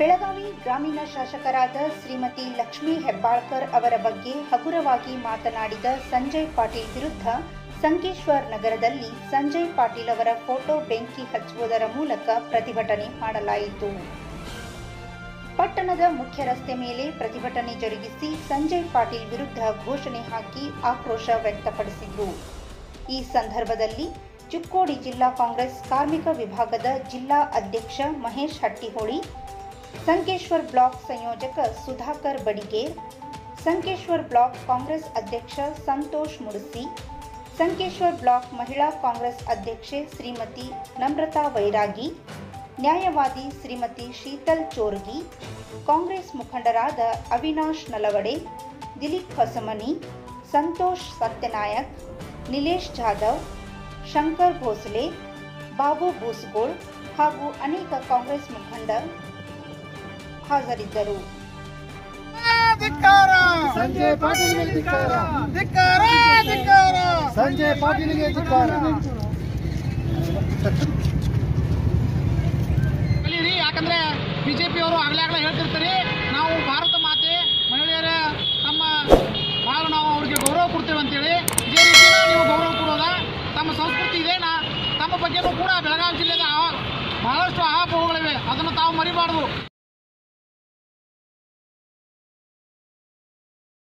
ಬೆಳಗಾವಿ ಗ್ರಾಮೀಣ ಶಾಸಕರಾದ ಶ್ರೀಮತಿ ಲಕ್ಷ್ಮೀ ಹೆಬ್ಬಾಳ್ಕರ್ ಅವರ ಬಗ್ಗೆ ಹಗುರವಾಗಿ ಮಾತನಾಡಿದ ಸಂಜಯ್ ಪಾಟೀಲ್ ವಿರುದ್ಧ ಸಂಕೇಶ್ವರ್ ನಗರದಲ್ಲಿ ಸಂಜಯ್ ಪಾಟೀಲ್ ಅವರ ಫೋಟೋ ಬೆಂಕಿ ಹಚ್ಚುವುದರ ಮೂಲಕ ಪ್ರತಿಭಟನೆ ಮಾಡಲಾಯಿತು ಪಟ್ಟಣದ ಮುಖ್ಯ ರಸ್ತೆ ಮೇಲೆ ಪ್ರತಿಭಟನೆ ಜರುಗಿಸಿ ಸಂಜಯ್ ಪಾಟೀಲ್ ವಿರುದ್ಧ ಘೋಷಣೆ ಹಾಕಿ ಆಕ್ರೋಶ ವ್ಯಕ್ತಪಡಿಸಿದ್ರು ಈ ಸಂದರ್ಭದಲ್ಲಿ ಚಿಕ್ಕೋಡಿ ಜಿಲ್ಲಾ ಕಾಂಗ್ರೆಸ್ ಕಾರ್ಮಿಕ ವಿಭಾಗದ ಜಿಲ್ಲಾ ಅಧ್ಯಕ್ಷ ಮಹೇಶ್ ಹಟ್ಟಿಹೊಳಿ ಸಂಕೇಶ್ವರ್ ಬ್ಲಾಕ್ ಸಂಯೋಜಕ ಸುಧಾಕರ್ ಬಡಿಗೇರ್ ಸಂಕೇಶ್ವರ್ ಬ್ಲಾಕ್ ಕಾಂಗ್ರೆಸ್ ಅಧ್ಯಕ್ಷ ಸಂತೋಷ್ ಮುಡಸಿ ಸಂಕೇಶ್ವರ್ ಬ್ಲಾಕ್ ಮಹಿಳಾ ಕಾಂಗ್ರೆಸ್ ಅಧ್ಯಕ್ಷೆ ಶ್ರೀಮತಿ ನಮ್ರತಾ ವೈರಾಗಿ ನ್ಯಾಯವಾದಿ ಶ್ರೀಮತಿ ಶೀತಲ್ ಚೋರ್ಗಿ ಕಾಂಗ್ರೆಸ್ ಮುಖಂಡರಾದ ಅವಿನಾಶ್ ನಲವಡೆ ದಿಲೀಪ್ ಹೊಸಮನಿ ಸಂತೋಷ್ ಸತ್ಯನಾಯಕ್ ನಿಲೇಶ್ ಜಾಧವ್ ಶಂಕರ್ ಭೋಸಲೆ ಬಾಬು ಬೂಸ್ಗೋಳ್ ಹಾಗೂ ಅನೇಕ ಕಾಂಗ್ರೆಸ್ ಮುಖಂಡ ಹಾಜರಿದ್ದರು ಧಿಕ್ಕಾರ ಸಂಜಯ್ ಪಾಟೀಲ್ಗೆ ಧಿಕ್ಕಾರ ಧಿಕ್ಕಾರ ಧಿಕ್ಕಾರ ಸಂಜಯ್ ಪಾಟೀಲ್ಗೆ ಧಿಕ್ಕಾರ ಕಲೀರಿ ಯಾಕಂದ್ರೆ ಬಿಜೆಪಿ ಅವರು ಆಗ್ಲೇ ಆಗ್ಲೇ ಹೇಳ್ತಿರ್ತಾರೆ ನಾವು ಭಾರತ ಮಾತೆ ಮಹಿಳೆಯರ ತಮ್ಮ ಭಾಳ ನಾವು ಅವ್ರಿಗೆ ಗೌರವ ಕೊಡ್ತೇವೆ ಅಂತೇಳಿ ಇದೇ ರೀತಿನ ನೀವು ಗೌರವ ಕೊಡೋದ ತಮ್ಮ ಸಂಸ್ಕೃತಿ ಇದೇನಾ ತಮ್ಮ ಬಗ್ಗೆನೂ ಕೂಡ ಬೆಳಗಾವಿ ಜಿಲ್ಲೆದ ಆ- ಬಹಳಷ್ಟು ಆಹಾಪೋಹಗಳಿವೆ ಅದನ್ನು ತಾವು ಮರಿಬಾರ್ದು